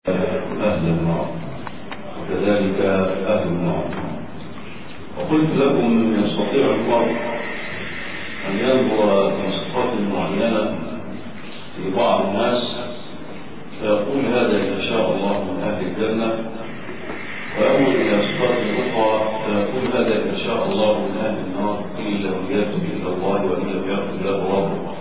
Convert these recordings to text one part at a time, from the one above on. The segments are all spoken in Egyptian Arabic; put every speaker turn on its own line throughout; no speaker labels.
أهل النار وكذلك أهل النار وقلت لكم أن يستطيع المرء أن ينظر في صفات معينة في بعض الناس فيقول هذا إن شاء الله من أهل الجنة ويأمر إلى صفات أخرى فيقول هذا إن شاء الله من أهل النار إن لم يتب إلى الله وإن لم يغفر له ربه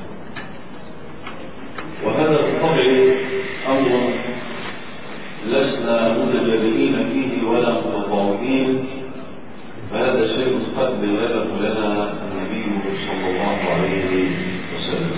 وهذا بالطبع أمر لسنا متجرئين فيه ولا متطاولين فهذا شيء قد بينه لنا النبي صلى الله عليه وسلم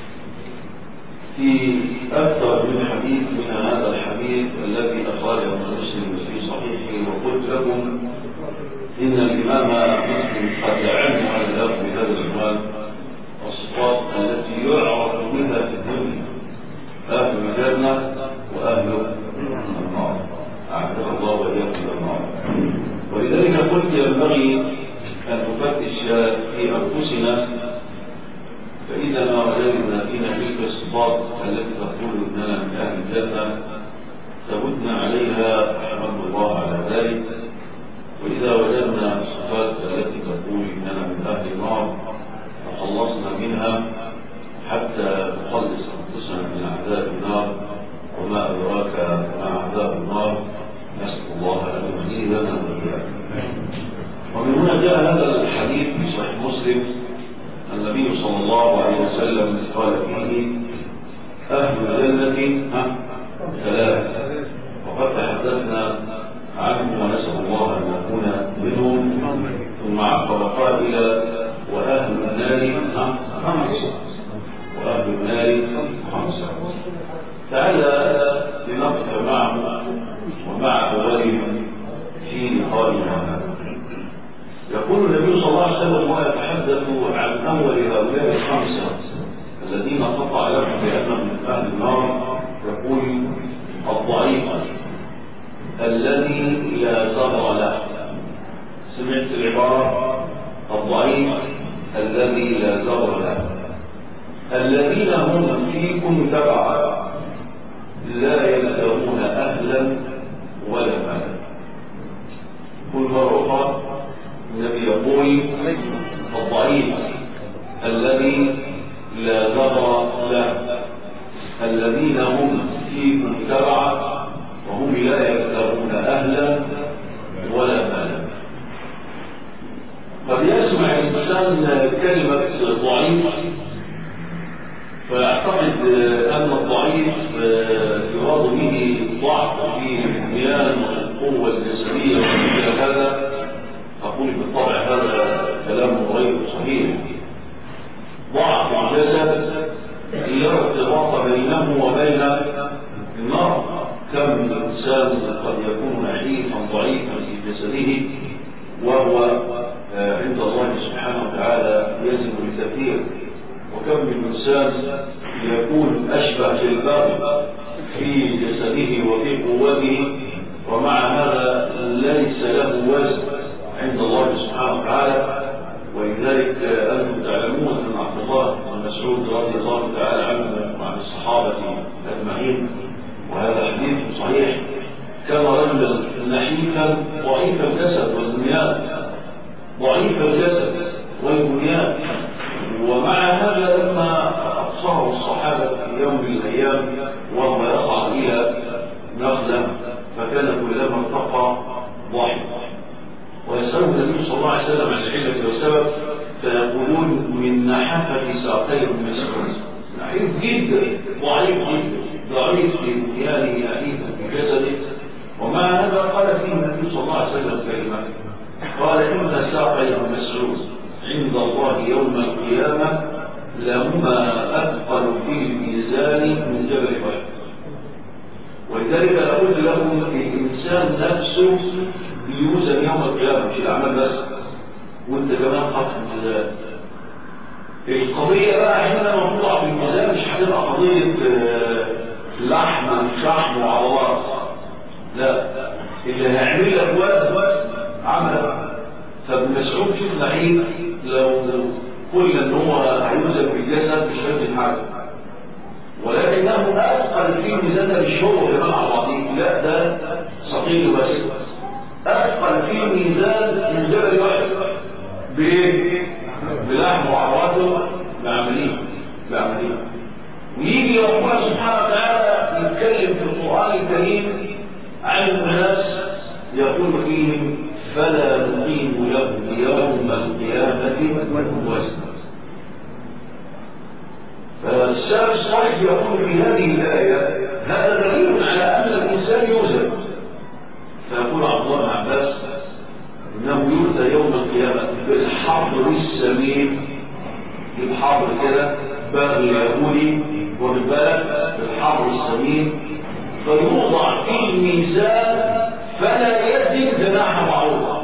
في أكثر من حديث من هذا الحديث الذي أخرجه مسلم في صحيحه وقلت لكم إن الإمام مسلم قد علم على الأخذ بهذا العنوان الصفات التي يعرف بها في الدنيا أهل الجنة وأهل النار أعتقد الله وإياكم النار ولذلك قلت ينبغي أن نفتش في أنفسنا فإذا ما وجدنا فينا تلك الصفات التي تقول إننا من أهل الجنة ثبتنا عليها أحمد الله على ذلك وإذا وجدنا الصفات التي تقول إننا من أهل النار تخلصنا منها حتى نخلص أنفسنا من عذاب النار وما أدراك ما عذاب النار نسأل الله أن يهدينا وإياكم ومن هنا جاء هذا الحديث في صحيح مسلم النبي صلى الله عليه وسلم قال فيه أهل الجنة ثلاثة وقد تحدثنا عنهم ونسأل الله أن نكون منهم ثم عقب قائل وأهل النار خمسة وأهل النار خمسة تعالى لنقف معه ومع أولهم في لقائنا هذا يقول النبي صلى الله عليه وسلم ويتحدث عن أول هؤلاء الخمسة الذين قطع لهم بأنهم من أهل النار يقول الضعيف الذي لا صبر له سمعت العبارة الضعيف الذي لا صبر له الذين هم فيكم تبعا لا يلتغون أهلا ولا مالا كل مرة أخرى النبي يقول الضعيف الذي لا ضرر له الذين هم فيكم تبعا وهم لا يلتغون أهلا ولا مالا قد يسمع الإنسان كلمة ضعيف فأعتقد أن الضعيف يراد به ضعف في البنيان والقوة الجسدية ومثل هذا أقول بالطبع هذا كلام غير صحيح ضعف الجسد لا ارتباط بينه وبين النار كم من إنسان قد يكون نحيفا ضعيفا في جسده وهو عند الله سبحانه وتعالى يزن الكثير وكم من إنسان يكون أشبه في الباب في جسده وفي قوته ومع هذا ليس له وزن عند الله سبحانه وتعالى ولذلك أنتم تعلمون أن عبد الله بن مسعود رضي الله تعالى عنه وعن الصحابة أجمعين وهذا حديث صحيح كان رجلا نحيفا ضعيف الجسد والبنيان ضعيف الجسد والبنيان ومع هذا لما أبصره الصحابة في يوم من الأيام وهو يقع إلى نخلة فكان كلما ارتقى ضحك ويسأله النبي صلى الله عليه وسلم عن العلة والسبب فيقولون من نحافة ساقي المسكون نحيف جدا ضعيف جدا ضعيف في بنيانه نحيف في جسده ومع هذا قال فيه النبي صلى الله عليه وسلم كلمة قال إن ساقي المسعود عند الله يوم القيامة لهما أثقل في الميزان من جبل أحد ولذلك أقول لكم الإنسان نفسه بيوزن يوم القيامة مش الأعمال بس وانت كمان حط الميزان القضية بقى حينما موضوع في الميزان مش هتبقى قضية لحم وشحم وعضلات لا اللي هيعمل لك وزن عمل فابن مسعود شوف لعيب لو قلنا ان هو هيوزن بالجسد مش هيوزن حاجه ولكنه اثقل في ميزان الشغل كمان على بعضيه القرآن الكريم عن الناس يقول فيهم فلا نقيم لهم يوم القيامة وزنا فالسلف الصالح يقول في هذه الآية هذا دليل على أن الإنسان يوزن فيقول عبد الله بن عباس انه يؤتى يوم القيامه بالحبر السمين الحبر كده باغي يهودي ومن بالك بالحبر السمين فيوضع في الميزان فلا يزن جناح بعوضه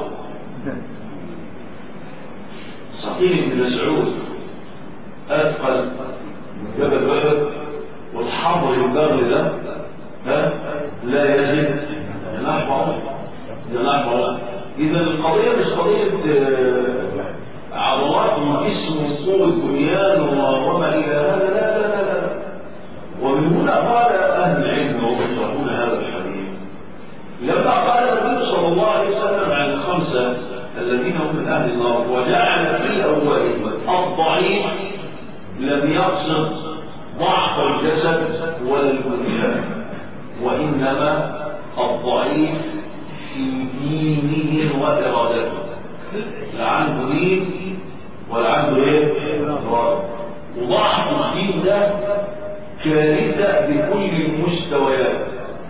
سقيم بن مسعود اثقل من جبل احد والحبر الباغي ده ها لا يزن جناح بعوضه جناح بعوضه إذا القضية مش قضية عضلات وجسم وقوة بنيان وما إلى هذا لا لا لا لا ومن هنا قال أهل العلم ويشرحون هذا الحديث لما قال النبي صلى الله عليه وسلم عن الخمسة الذين هم من أهل النار وجعل في أولهم الضعيف لم يقصد ضعف الجسد ولا البنيان وإنما الضعيف في دينه وإرادته لا عنده دين ولا عنده ايه إرادة وضعف الدين ده كارثة بكل المستويات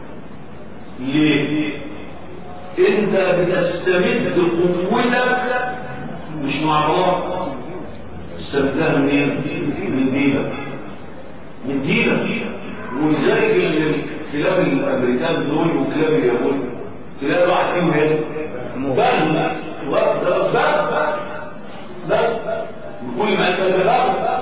ليه انت بتستمد قوتك مش مع الله تستمدها منين من دينك من دينك ولذلك كلاب الامريكان دول وكلاب اليهود تلاقي واحد فيهم ايه بل بس بس كل ما كان بلغ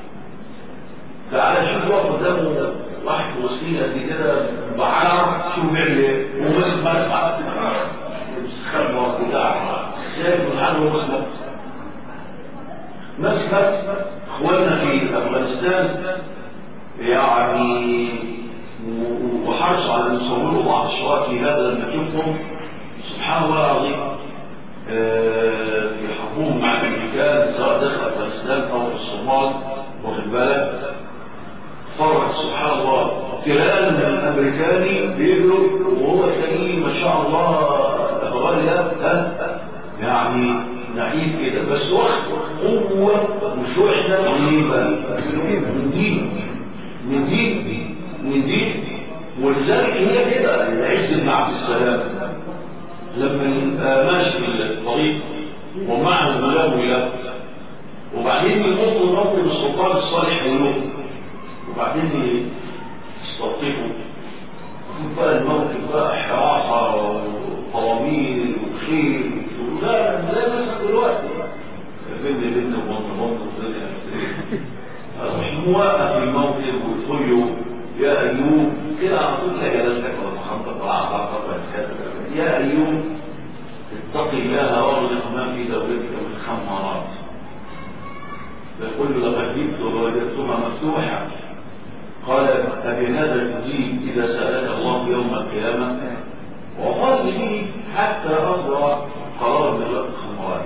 تعالى شوف واحد قدامه واحد وسيله قد كده بعرف شو بيعمل ايه ومسك مسك خبر بتاع شايف الحال ومسك مسك اخواننا في افغانستان يعني وحرص على ان يصوروا بعض الشواطئ في هذا لما تشوفهم سبحان الله العظيم يحكمون مع الامريكان سواء داخل افغانستان او في الصومال واخد بالك فرق سبحان الله تيران الامريكاني بيجروا وهو تلاقيه ما شاء الله افغاني ده يعني نحيف كده بس واخد قوه وشو احنا من دين من دين من دين ولذلك هي كده العز بن عبد السلام لما ماشي في الطريق ومعه ملاوية وبعدين ينط موقف السلطان الصالح ينط وبعدين يستلطفه بقى الموقف بقى حراسة وطوامير وخير لا لا بس دلوقتي بنت بنت وبنت بنت وبنت مش موقف الموقف ويقول له يا أيوب كده على طول لا جلستك ولا تخطط ولا عطاك ولا يا أيوب اتق الله واغلق ما في دولتك من خمرات يقول له لقد جئت ووجدتها مفتوحة قال أبهذا تجيب إذا سألك الله يوم القيامة وقال به حتى أصدر قرار من وقت الخمرات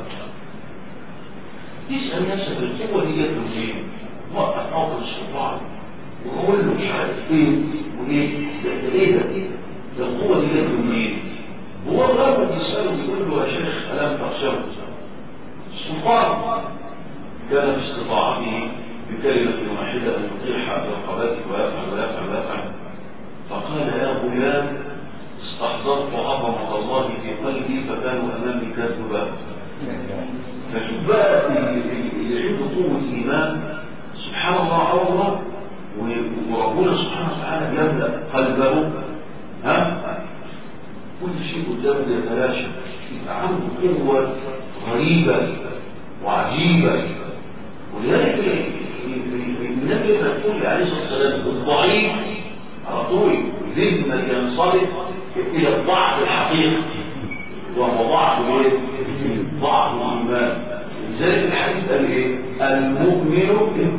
تسأل نفسك القوة دي جت منين؟ وقف موقف السلطان وقول له مش عارف ايه وايه ده ايه ده ده القوه دي جت منين هو الرب بيساله بيقول له يا شيخ الم تخشوا السلطان كان في استطاعته بكلمه واحده ان يطيح برقبتك ويفعل ويفعل ويفعل فقال يا غلام استحضرت عظمه الله في قلبي فكانوا امامي كذبا فشوف بقى اللي عنده قوه ايمان سبحان الله عظمه وربنا سبحانه وتعالى يملأ قلبه ها كل شيء قدامه يتلاشى يبقى عنده قوة غريبة وعجيبة ولذلك النبي يقول عليه الصلاة والسلام الضعيف على طول ذهنك ينصرف إلى الضعف الحقيقي وهو ضعف ايه؟ ضعف الإيمان لذلك الحديث قال ايه؟ المؤمن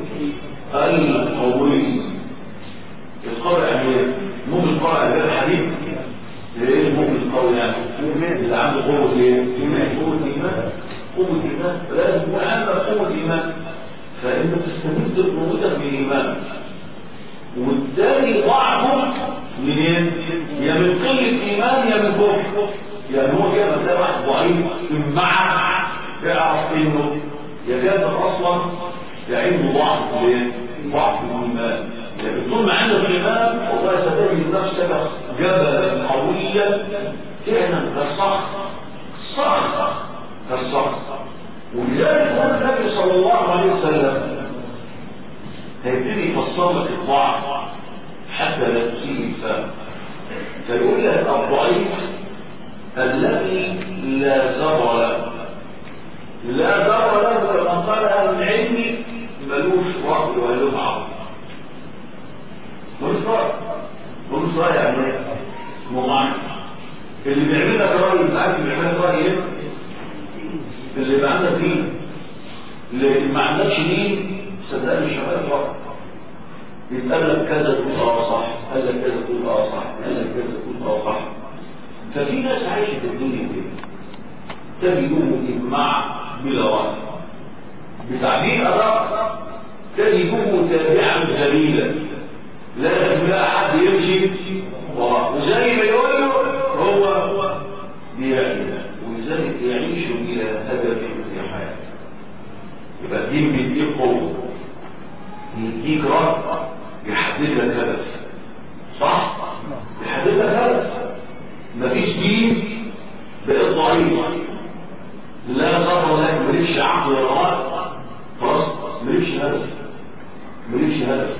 القوي القول يعني مؤمن قوي على الحديث ايه المؤمن القوي يعني اللي عنده قوة ايه قوة ايمان قوة ايمان لازم يكون عندك قوة ايمان فانت تستمد قوتك بالايمان والتاني ضعفه منين؟ يا من قلة إيمان يا من كفر يعني هو كده مثلا واحد ضعيف مع يعرف إنه يكاد أصلا عنده ضعف ضعف الإيمان يعني طول ما عندك إيمان والله ستجد نفسك جبلا قويا فعلا كالصخر صخر كالصخر ولذلك هو النبي صلى الله عليه وسلم هيبتدي يفسر لك الضعف حتى لا تسيء الفهم فيقول لك الضعيف الذي لا زر له لا زر له كما قال اهل العلم ملوش رأي وله عقل ملوش رأي ملوش رأي يعني ممعنى اللي بيعمل لك رأي انت عارف بيعمل لك رأي ايه؟ اللي يبقى عندك دين اللي ما عندكش دين صدقني مش هبقى رأي يتقال لك كذا تقول اه صح قال لك كذا تقول اه صح قال لك كذا تقول اه صح ففي ناس عايشه في الدنيا كده تجدوه اجماع بلا رأي بتعبير أدق تجدوه تابعا جميلا لا يجب حد يمشي وراه وزي ما يقول له هو بيعمل ولذلك يعيش الى هدف في حياته يبقى الدين بيديك قوه يديك رأي يحدد لك هدف صح؟ يحدد لك هدف مفيش دين بقيت ضعيف لا ضر لك مالكش عقل ولا رأي خلاص مالكش هدف مالكش هدف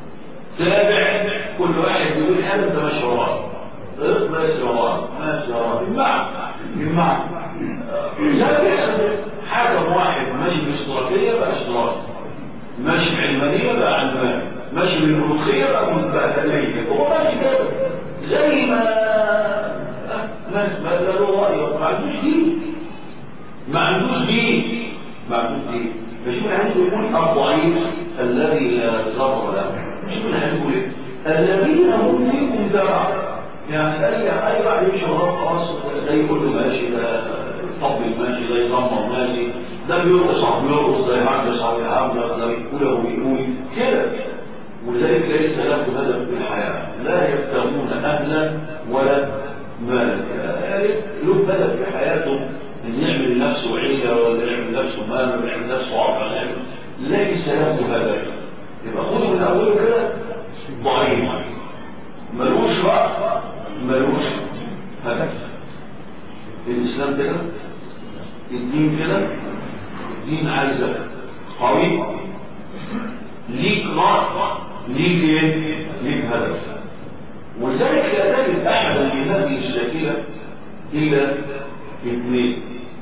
تابع كل واحد يقول انا انت ماشي وراه ماشي وراه ماشي وراه يجمع يجمع لا بيحصل حاكم واحد ماشي باشتراكيه بقى اشتراكي ماشي بعلمانيه بقى علماني ماشي بالملوخيه بقى متبهدليه هو ماشي كده زي ما ناس ما له راي ما عندوش دين ما عندوش دين ما عندوش دين فشو عنده يقول الضعيف الذي لا زر له شو هنقول الذين هم فيكم زرع يعني اي اي واحد يمشي وراه خلاص ده يقول له ماشي ده طبل ماشي ده يصمم ماشي ده بيرقص عم بيرقص ده يعجز عم يعجز ده يقول له ويقول كده ولذلك ليس لهم هدف في الحياه لا يبتغون اهلا ولا مالا يعني له هدف في حياته ان يعمل لنفسه عيله ولا يعمل لنفسه مال ولا يعمل لنفسه عطا ليس له هدف يبقى خذوا من اوله كده ضعيف ملوش رأي ملوش هدف الاسلام كده الدين كده الدين عايزك قوي ليك رأي ليك ايه ليك هدف ولذلك لا تجد احدا في هذه الشاكله الا اثنين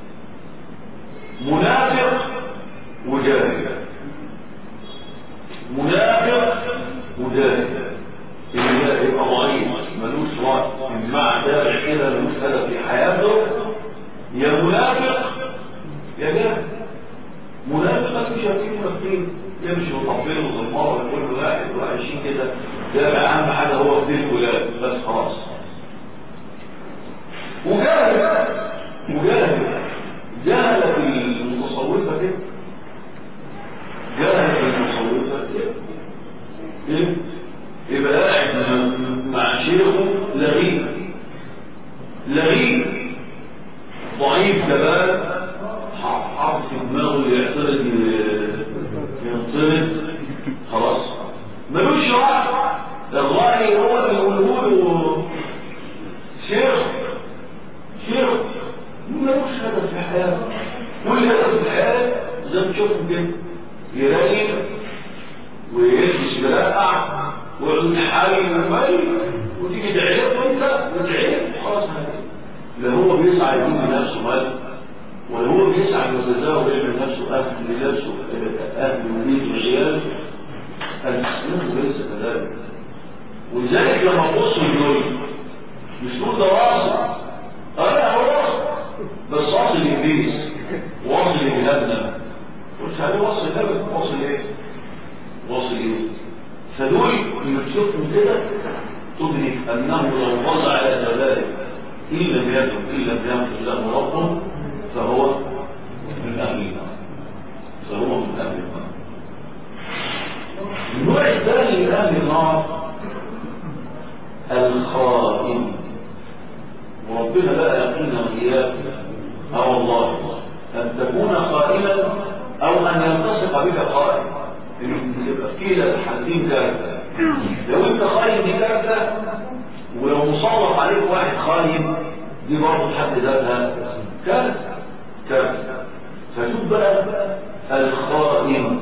منافق وجاهل منافق وجاهل اللي يبقى ضعيف ملوش رأي مع دافع كده ملوش هدف في حياته يا منافق يا جاهل منافق مش شايفين منافقين يمشي وطبيل وزمار وكل واحد وعايشين كده ده اهم حاجه هو في الولاد بس خلاص وجاهل وجاهل جاهل في المتصوفه كده جاهل في المتصوفه كده ايه يبقى قاعد مع شيخه لغيب لغيب ضعيف جبال حاطط في دماغه يعترض ينطرد خلاص ملوش رأي الرأي هو اللي يقوله له شيخ شيخ ملوش هدف في الحياة كل هدف في الحياة زي ما تشوفوا كده يراجع ويلبس ملقع ويقعد يحاول ومي وتيجي تعيط وانت وتعيط خلاص لا هو بيسعى يجيب لنفسه مال ولا هو بيسعى يتزاوج ويعمل نفسه اهل لنفسه اهل وبيت وعيال الاسلام ليس كذلك ولذلك لما تبص دول مش دول ده واصل اه لا هو واصل بس واصل لابليس واصل لجهنم قلت هذا واصل لابد واصل ايه؟ واصل ايه؟ فدول لما تشوفهم كده تدرك انه لو وضع على ذلك ان لم يكن ان لم يغفر له ربه فهو من اهل النار فهو من اهل النار النوع الثاني من اهل النار الخائن وربنا بقى يقينا وإياك اه والله أن تكون خائنا أو أن يلتصق بك خائن يبقى في كلا الحالتين كارثة لو أنت خاين دي كارثة ولو مصرف عليك واحد خاين دي برضه حد ذاتها كارثة كارثة فشوف بقى الخائن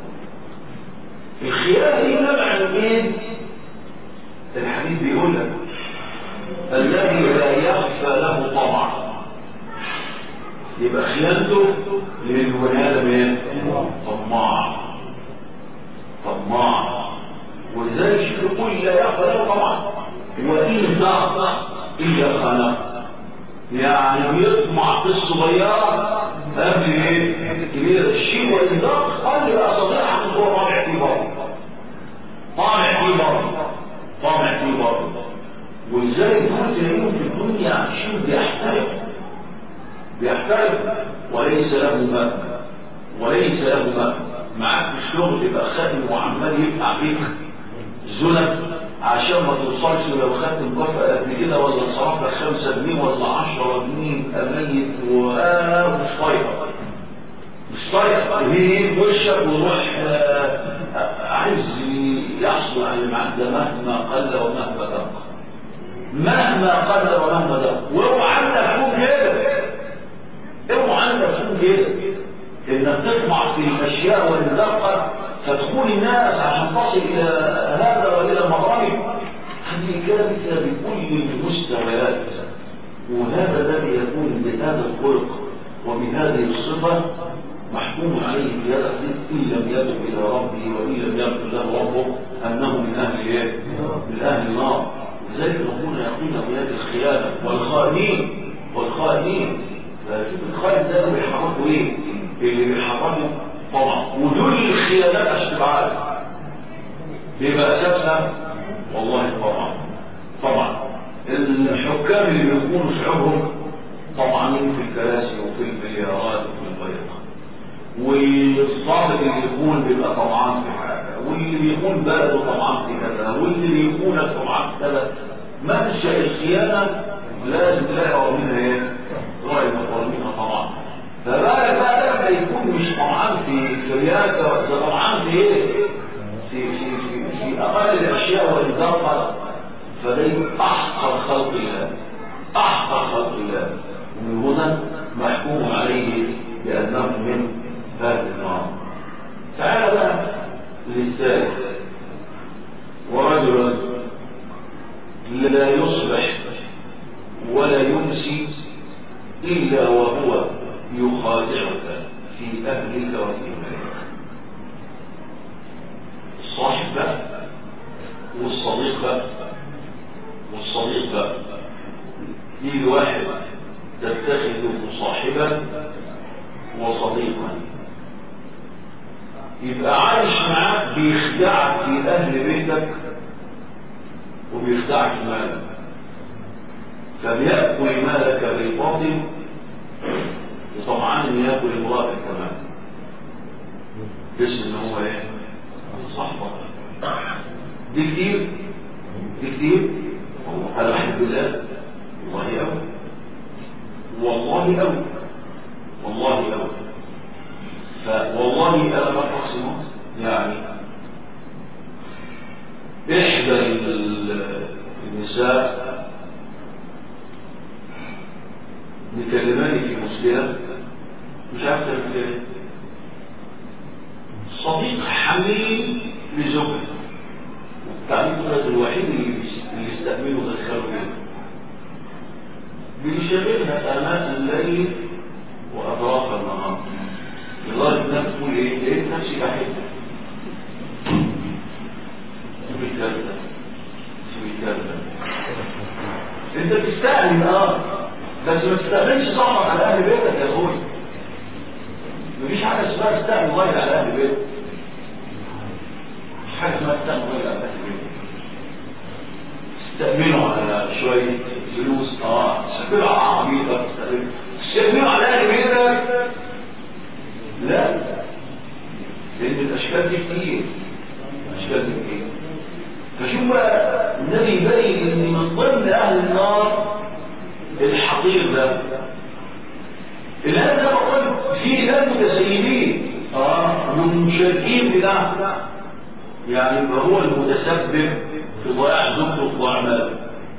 الخيانة دي نبع ايه الحديث بيقول لك الذي لا يخفى له طمع يبقى خيانته للبني ادم ايه طماع طماع ولذلك شوف يقول لا يخفى له طمع وان ضغط الا خلق يعني بيطمع في الصغيره قبل ايه كبير الشيء وان ضغط قال بقى صديقه هو طامع فيه برضه طامع فيه برضه طامع فيه برضه وازاي دول تلاقيهم في الدنيا عايشين بيحترق بيحترق وليس له ماء وليس له ماء معاك في الشغل يبقى خادم وعمال يبقى فيك زلم عشان ما توصلش لو خدت مكافأة قد كده ولا صرف لك 5 جنيه ولا 10 جنيه ميت ومش طايقة مش طايقة وهي في وشك ويروح عايز يحصل على اللي معاك ده مهما قل ومهما دق مهما قل ومهما دق واوعى انت تكون كده اوعى انت تكون كده انك تطمع في الاشياء والدقه فتخون الناس عشان تصل الى هذا والى المغرب هذه كارثه بكل المستويات وهذا الذي يكون بهذا الخلق وبهذه الصفه محكوم عليه في هذا الحديث ان لم يتب الى ربه وان لم يغفر له ربه انه من اهل ايه؟ من اهل النار لذلك ربنا يقينا بهذه الخيانه والخائنين والخائنين فشوف الخائن ده اللي بيحركوا ايه؟ اللي بيحركوا طبعا ودول الخيانات عشان تبقى عارف بيبقى اساسها والله طبعا طبعا الحكام اللي بيكونوا شعوبهم طبعانين في الكراسي وفي المليارات وفي البيضة والضابط اللي يكون بيبقى طبعان في حاجة واللي بيكون بلده طبعان في كذا واللي بيكون طبعان في كذا منشأ الخيانة لازم تلاقي منها ايه؟ رأي مقرمينها طبعا فبقى بقى لما يكون مش طمعان في في رياده ده طمعان في ايه؟ في في في, في اقل الاشياء والإضافة فده احقر خلق الله احقر خلق الله ومن هنا محكوم عليه بانه من اهل النار تعال بقى للثالث ورجل لا يصبح ولا يمسي الا وهو يخادعك في أهلك وفي مالك الصاحب بقى والصديق بقى والصديق بقى يجي واحد تتخذه صاحبا وصديقا يبقى عايش معاك بيخدعك في أهل بيتك وبيخدعك في مالك فبيأكل مالك بالباطل وطبعا ان ياكل امرأة كمان بس ان هو ايه صحبة دي كتير دي كتير انا بحب الله والله اوي والله اوي والله اوي فوالله انا بفرق سمات يعني احدى النساء بكلماني في مشكلة مش عارف تعمل ايه صديق حميم لزوجها التعليم ده الوحيد اللي يستأمنه دخله فيه بيشغلها آناء الليل وأطراف النهار لغاية انها تقول ايه لقيت نفسي بحبك شوف الكلام شوف الكلام انت بتستأمن اه بس ما تستأمنش صاحبك على اهل بيتك يا اخوي مفيش حاجه اسمها تستأمن غير على اهل بيتك مفيش حاجه اسمها تستأمن غير على اهل بيتك تستأمنوا على شويه فلوس اه تستأمنوا على عربيتك تستأمنوا على اهل بيتك لا لان الاشكال دي كتير الاشكال دي كتير فشوف بقى النبي يبين النار الحقير ده الآن ده بقول في ناس متسيبين اه منشركين بده يعني ما هو المتسبب في ضياع زوجته وفي ضياع ماله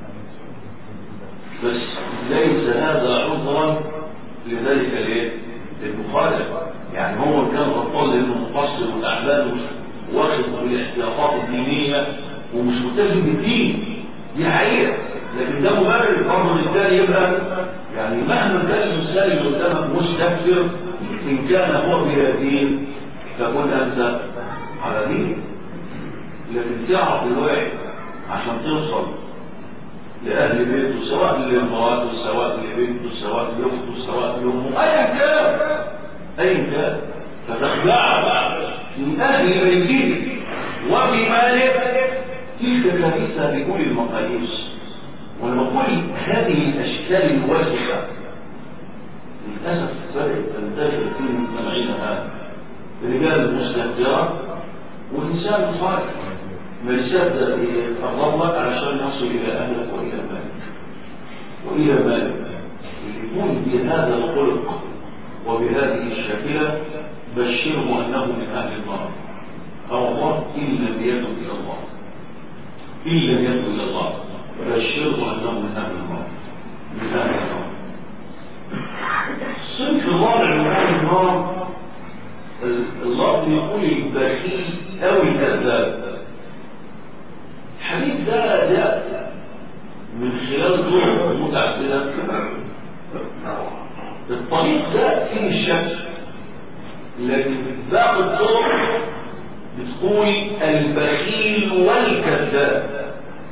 بس ليس هذا عذرا لذلك الايه المخالف يعني هو كان غلطان لانه مقصر والاعمال واخد بالاحتياطات الدينيه ومش ملتزم بالدين دي حقيقه لكن ده مبرر برضه للتاني يبقى يعني مهما كان الانسان اللي قدامك مستكبر ان كان هو بلا دين تكون انت على دين لكن تعرف الواحد عشان توصل لأهل بيته سواء لمراته سواء لبنته سواء لأخته سواء لأمه أيا كان أيا كان فتخدع من أهل بيته وبماله تلك كنيسة بكل المقاييس ولما أقول هذه الأشكال الواسعة للأسف بدأت تنتشر في مجتمعنا هذا رجال مستهترة وإنسان صالح ما يصدق يتغلط علشان يصل إلى أهلك وإلى مالك وإلى مالك يكون بهذا الخلق وبهذه الشكلة بشره أنه من أهل النار أو الله إن لم يتب إلى الله إن لم يتب إلى الله بشره أنه من أهل النار من أهل النار الصنف الرابع من أهل النار الله يقول البخيل أو الكذاب الحديث ده جاء من خلال طرق متعددة الطريق ده فيه الشك لكن باقي الطرق بتقول البخيل والكذاب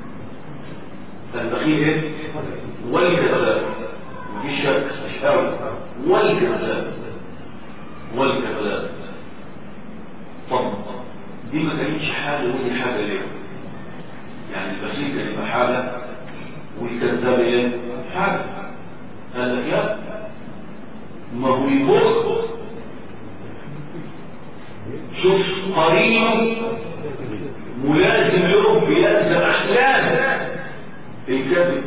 البخيل ايه؟ والكذاب مفيش شك مش قوي والكذاب والكذاب طب دي ما كانتش حاجه ودي حاجه ليه؟ يعني البخيل كان يبقى حاجه والكذاب ايه؟ حاجه قال لك لا ما هو يبص شوف قرينه ملازم له بيلزم احيانا الكذب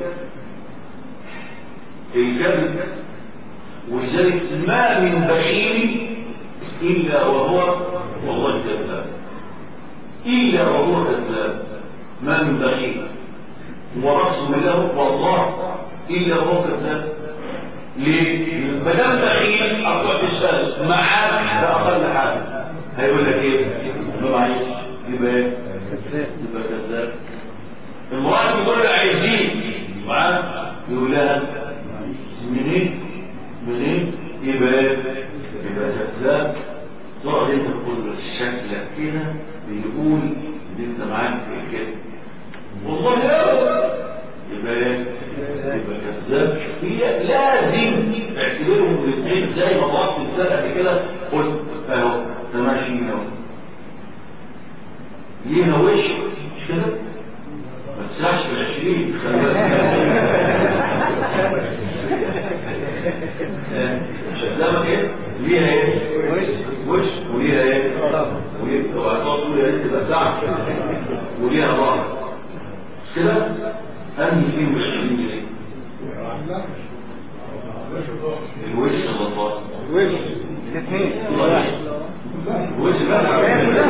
الكذب ولذلك ما من بخيل الا وهو والله كذاب الا وهو كذاب ما من بخيل ورسم له والله الا وهو كذاب ليه؟ ما دام بخيل اطلع تسال معاك ده اقل حاجه هيقول لك ايه؟ ما معيش يبقى ايه؟ يبقى كذاب المرأة بتقول له عايزين معاك يقول لها منين؟ منين؟ يبقى ايه؟ يبقى كذاب تقعد انت تقول شكلك كده بيقول ان انت معاك كده والله يا يبقى ايه؟ يبقى كذاب هي لازم اعتبرهم الاثنين زي ما ضربت السنه قبل كده قلت اهو ده ماشي اهو ليها وش مش كده؟ ما تسعش في العشرين شدامك ايه؟ ليها ايه؟ وش وليها ايه؟ وليها وهتقعد تقول يا ريت تبقى ساعة وليها ظهر كده؟ انهي فيهم العشرين جنيه؟ الوش ولا الظهر؟
وش الاثنين
وش بقى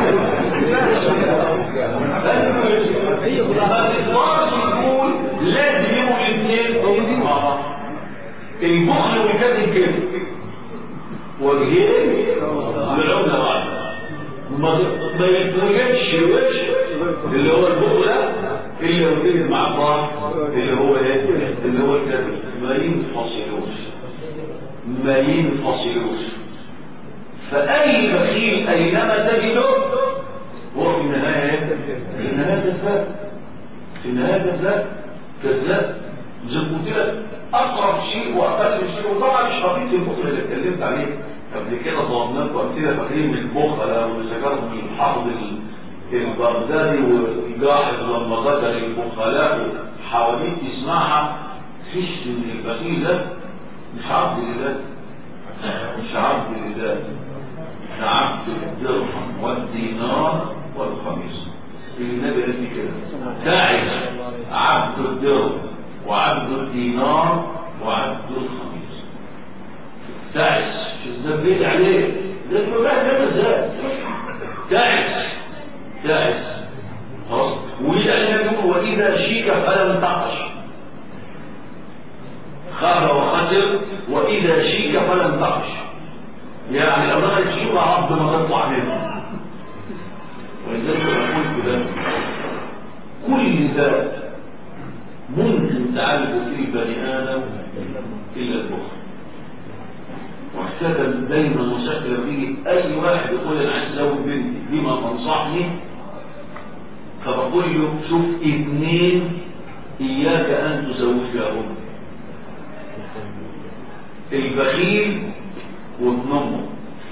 يقول لازم يبقوا الاثنين مع بعض البخل والكذب كده وجهين للعملة بعض ما ما يتوجدش وش اللي هو البخل ده اللي يوجد مع بعض اللي هو ايه اللي هو الكذب ما ينفصلوش ما ينفصلوش فأي بخيل أينما تجده هو في النهاية في النهاية كذاب في النهاية كذاب كذاب زي ما قلت لك أقرب شيء وأقل شيء وطبعا مش قضية البخل اللي اتكلمت عليه قبل كده ضربنا لكم أمثلة فاكرين من البخل وذكرهم الحافظ البغدادي والجاحظ لما ذكر البخلاء حواليك تسمعها فيش من البخيل ده مش عبد لله مش عبد لله ده عبد الدرهم والدينار والخميس النبي قال لي كده داعي عبد الدرهم وعبد الدينار وعبد الخميس تعس شو الزبيد عليه ده الفلاح ده ازاي تعس تعس خلاص ولأن يقول وإذا شيك فلم تعش خاب وخسر وإذا شيك فلم تعش يعني لو دخلت شيك عبد ما تطلع منه ولذلك أقول كده كل ذات ممكن تعالج فيه بني آدم إلا البخل واحتاج دايما مشكلة فيه أي واحد يقول أنا عايز أزوج بنتي بما تنصحني فبقول له شوف اثنين إياك أن تزوجهم البخيل وابن أمه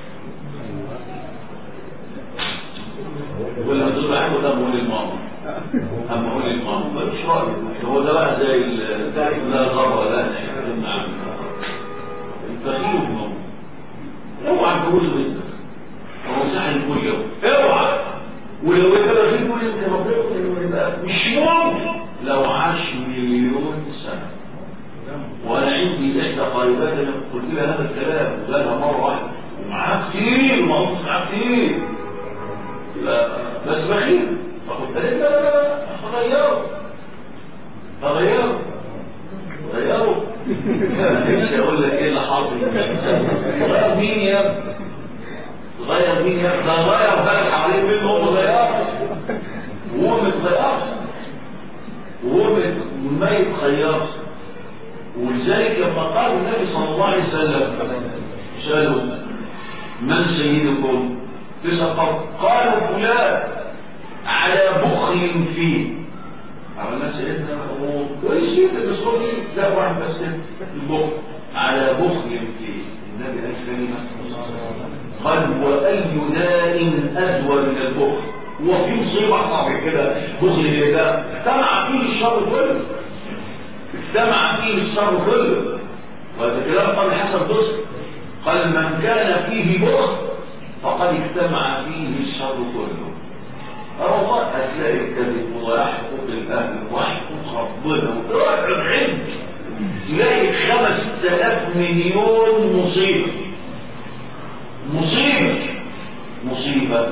ولا تقول عنه ده أقول الماما أما أقول الماما مش رأيي هو ده بقى زي لا غرة لا نعم البخيل وابن أمه اوعى تقول بنتك هو سهل كل يوم اوعى ولو انت بخيل كل انت ربنا يبقى مش ممكن لو عاش مليون سنة وانا عندي احدى قريبات انا قلت لها هذا الكلام وقالها مرة واحدة ومعاه كتير ما هو معاه كتير لا بس بخيل فقلت لها لا لا لا هغيره هغيره غيره نفسي اقول لك ايه اللي حاصل غير مين يا ابني غير مين يا ابني ده غير بالك عليه مين هو غير وهو متغيرش وهو ما يتغيرش ولذلك لما قال النبي صلى الله عليه وسلم سألوا من سيدكم فسقط قالوا فلان على بخل فيه عملنا سيدنا كويس جدا بس هو لا واحد بس البخل على بخل فيه النبي قال كلمه قال واي داء ازول من البخل وفي مصيبه صعبه كده بخل ايه ده اجتمع فيه الشر كله اجتمع فيه الشر كله وهذا كلام قال حسن بصر قال من كان فيه بخل فقد اجتمع فيه الشر كله والله هتلاقي الكذب ويحقق الاهل ويحقق ربنا وراجع العلم تلاقي خمس تلاف مليون مصيبه مصيبه مصيبه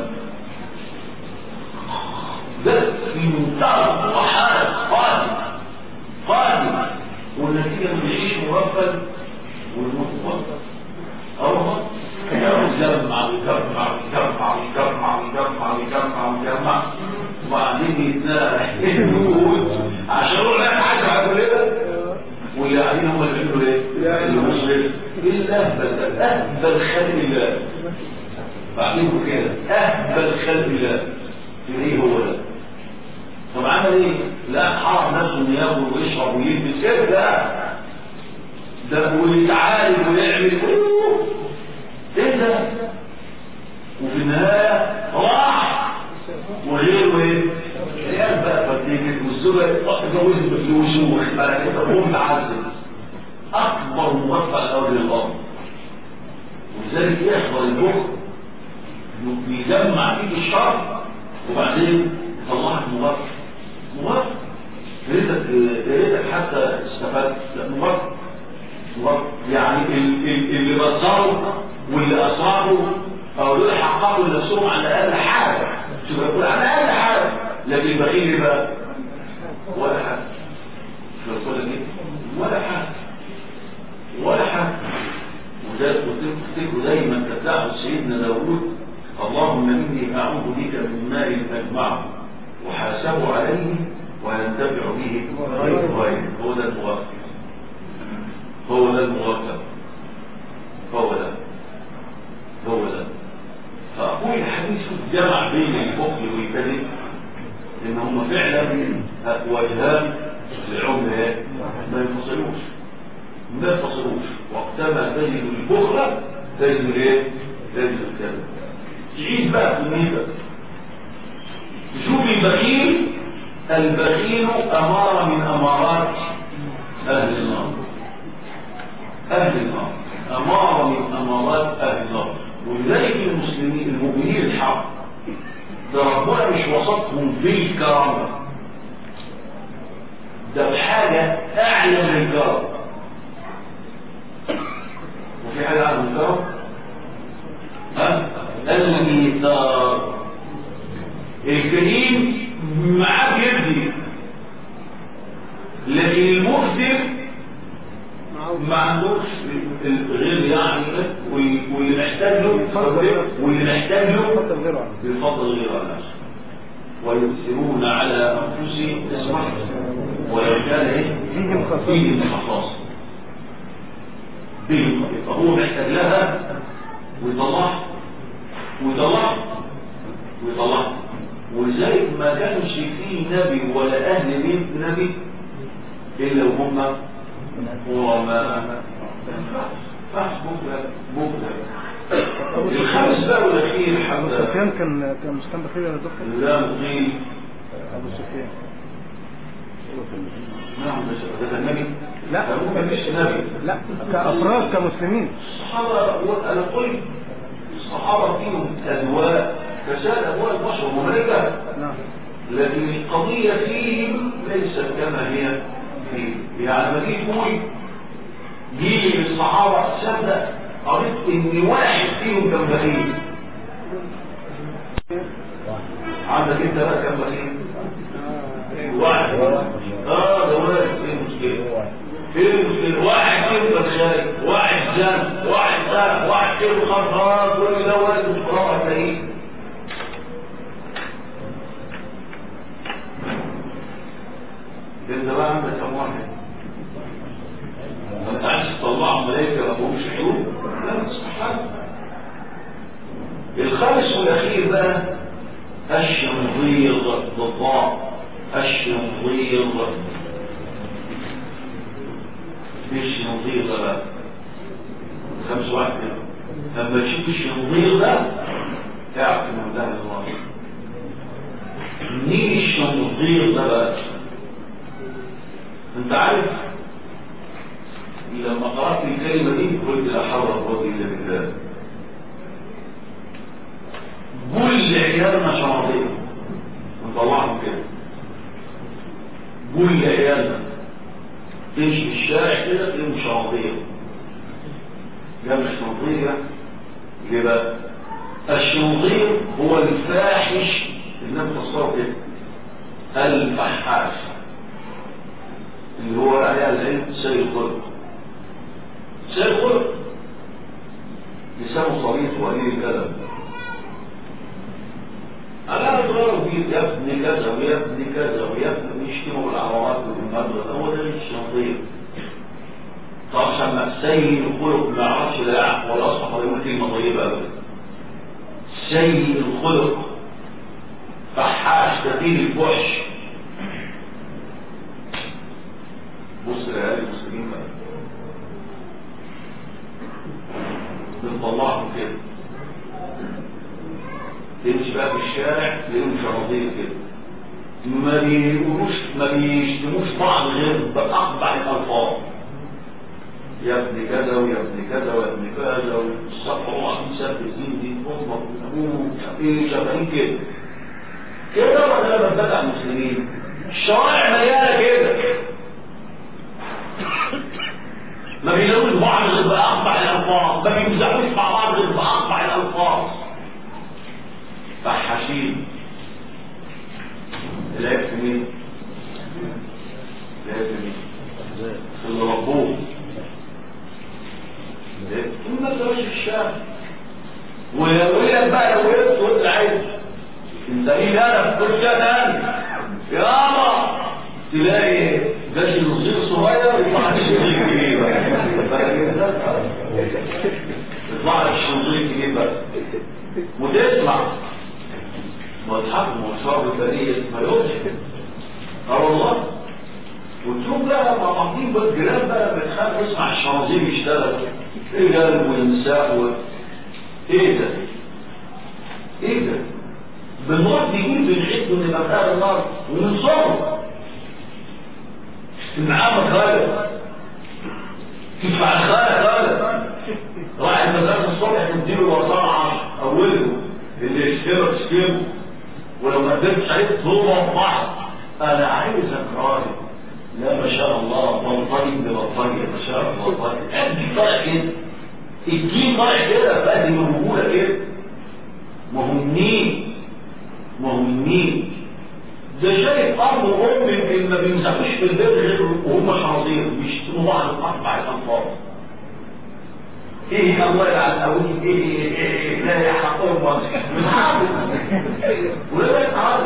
ده في منتهى الوحاله قادم قادم والنتيجه بنعيش مغفل والموت مغفل اه يجمع ويجمع ويجمع ويجمع ويجمع ويجمع ويجمع وبعدين يتناقش الوجود عشان هو لا حاجه على كلنا واللي قاعدين هم اللي بيعملوا ايه؟ المسلم الاهبل ده اهبل خلق الله بعدين كده اهبل خلق الله ايه هو ده؟ طب عمل ايه؟ لا حرم نفسه انه ياكل ويشرب ويلبس كده لا ده ويتعالج ويعمل اوه ايه ده وفي النهاية راح وغيره ايه عيال بقى فتيجت والزوجة اتجوزت بفلوس وخبالك انت قوم تعذب اكبر مغفى على وجه الارض ولذلك يحضر البخل انه بيجمع فيك الشر وبعدين يطلعك مغفى مغفى يا ريتك يا ريتك حتى استفدت لا مغفى يعني اللي بصروا واللي أصابوا أو دول حققوا لنفسهم على أقل حاجة شوف يقول على أقل حاجة لكن البخيل بقى ولا حاجة شوف يقول لك ولا حاجة ولا حاجة وده تفتكروا دايما تتلاحظ سيدنا داوود اللهم إني أعوذ بك من ماء أجمعه وحاسبوا عليه وينتفع به غير غير هو ده المغفر هو ده المغفر هو ده هو ده فأقول الحديث جمع بين البخل والكذب لأن هم فعلا وجهان للعملة ما ينفصلوش ما ينفصلوش وقتما تجد البخل تجد الايه؟ تجد الكذب تعيش بقى في النيبة تشوف البخيل البخيل أمارة من أمارات أهل النار أهل النار أمارة من أمارات أهل النار ولذلك المسلمين المؤمنين الحق ده ربنا مش وصفهم بالكرامة ده بحاجة أعلى من الكرم وفي حاجة أعلى من الكرم ها؟ الإيثار الكريم معاه بيدي لكن المؤثر ما عندوش غير يعني واللي محتاج له واللي محتاج له
يفضل غيره عنه
بفضل غير نفسه ويؤثرون على انفسهم اسمع ولو كان ايه
فيهم خصاصة.
فيهم خصاصه بهم فهو محتاج لها ويطلعها ويطلعها ويطلعها ولذلك ما كانش فيه نبي ولا اهل بيت نبي الا وهم ورماء فحش بكره بكره الخامس بقى والاخير
ابو
حمد
سفيان كان كان مستنبه فيه ولا دكتور
لا مطيل
ابو سفيان
نعم ده النبي
لا
ما فيش نبي
لا كافراد كمسلمين
الصحابه وانا قلت الصحابه فيهم اذواق كسائر اذواق البشر وملكه
نعم
لكن القضيه فيهم ليست كما هي فيه يعني ما تيجي تقول جيل الصحابه صدق قريت ان واحد فيهم كان بخيل عندك انت بقى كم بخيل واحد اه ده واحد ايه المشكله ايه المشكله واحد فيهم كان شايف واحد جنب واحد ساب واحد فيهم خرفان كل ده واحد مش قراءه تلاقيه انت بقى عندك كم واحد ما تعرفش تطلعهم ملائكه ما فيهمش حلول لا مستحيل الخامس والاخير بقى الشنظير بالضاء الشنظير ايش الشنظير ده بقى خمس واحد كده لما تشوف الشنظير ده تعرف انه ده الله مين الشنظير ده بقى انت عارف لما قرأت الكلمة دي قلت لا حول ولا قوة إلا بالله كل عيالنا شرطين نطلعهم كده كل عيالنا تمشي في الشارع كده تلاقيهم شرطين جنب الشنطية ليه بقى؟ الشنطير هو الفاحش النبي تصور كده الفحاش اللي هو عليها العلم سيء الخلق سيء الخلق لسانه صريح وقليل الادب على اضرار فيه يا ابن كذا ويا ابن كذا ويا ابن ويشتموا بالاعراض والمدرسه هو ده الشنطير طب عشان سيء الخلق ما يعرفش لا يعرف ولا اصبح ولا يقول كلمه طيبه ابدا سيء الخلق فحاش كثير الفحش بص لعيال المسلمين بقى بنطلعهم كده تمشي بقى في الشارع تلاقيهم شراطير كده ما بيقولوش ما بيشتموش بعض غير بأقبح الألفاظ يا ابن كذا ويا ابن كذا ويا ابن كذا والصفر الله سب الدين دي امك وابوك ايه شغالين كده كده ولا لما بدأ المسلمين الشوارع مليانه كده ما بيلاقوش بعض غير بأقبح الألفاظ ما بيمزحوش مع بعض غير بأقبح الألفاظ فحاشين العيب في مين؟ العيب في مين؟ في اللي ربوه ثم تمشي في الشارع ويقول لك بقى لو وقفت وانت عايز انت ايه انا في كل تاني يابا تلاقي ده الوزير صغير يطلع الشنطير كبير يطلع الشنطير كبير بس وتسمع وتحكم وشرب البرية ما يقولش اه والله وتشوف بقى مع بعضين بقى الجيران بقى بتخاف تسمع الشناظير يشتغل القلب والنساء و... ايه ده؟ ايه ده؟ بنروح نجيب بنحس من مكان النار وننصره معاه مخالف تدفع الخالق خالق راح المدرسة الصبح تديله وصنعة أوله اللي يشترك تشترك ولو ما قدرتش عليه تضربه ببعض أنا عايزك راجل لا ما شاء الله بلطجي ببلطجي ما شاء الله بلطجي الدين طالع كده الدين طالع كده بقى دي موجوده كده ما هو منين ما هو منين ده شايف اب وام يمكن ما بيمسحوش في البيت غير وهم شرازير بيشتموا بعض باربع الانفاض ايه الله يلعن قوي ايه ايه ايه لا يحققهم ولا متعرض ولا يتعرض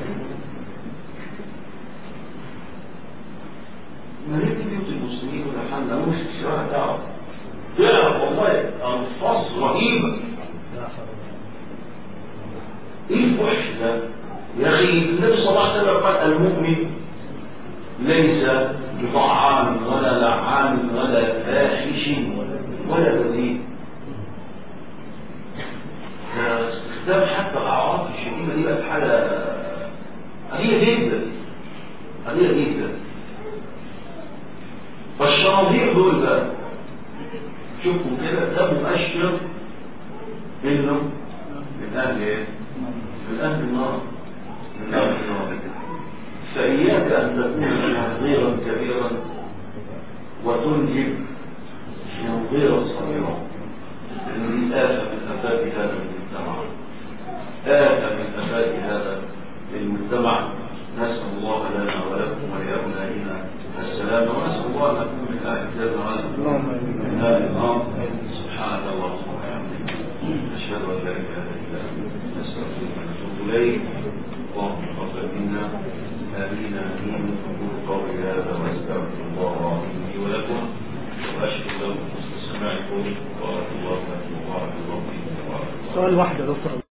ما هي دي بيوت المسلمين والحمد لله مش الشراء تعرف تعرف والله الفاظ رهيبه ايه الفحش ده يا اخي النبي صلى الله عليه وسلم قال المؤمن ليس بطعام ولا لعان ولا فاحش ولا بذيء استخدام حتى الاعراض الشديده دي بقت حاجه قليله جدا قليله جدا فالشراذير دول بقى شوفوا كده ده مؤشر انه من اهل ايه؟ من اهل النار من اهل النار فاياك ان تكون شرذيرا كبيرا وتنجب شرذيرا صغيرا لان دي آفة من آفات هذا المجتمع آفة من آفات هذا المجتمع نسأل الله لنا ولكم ولأبنائنا السلام ونسأل الله أن نكون من أهل الجنة من أهل النار سبحانك اللهم وبحمدك أشهد أن لا إله إلا أنت نستغفرك ونتوب إليك اللهم تقبل منا آمين آمين أقول قولي هذا وأستغفر الله لي ولكم وأشهد لكم حسن سماعكم وبارك الله لكم وبارك الله فيكم وبارك الله
سؤال واحد يا دكتور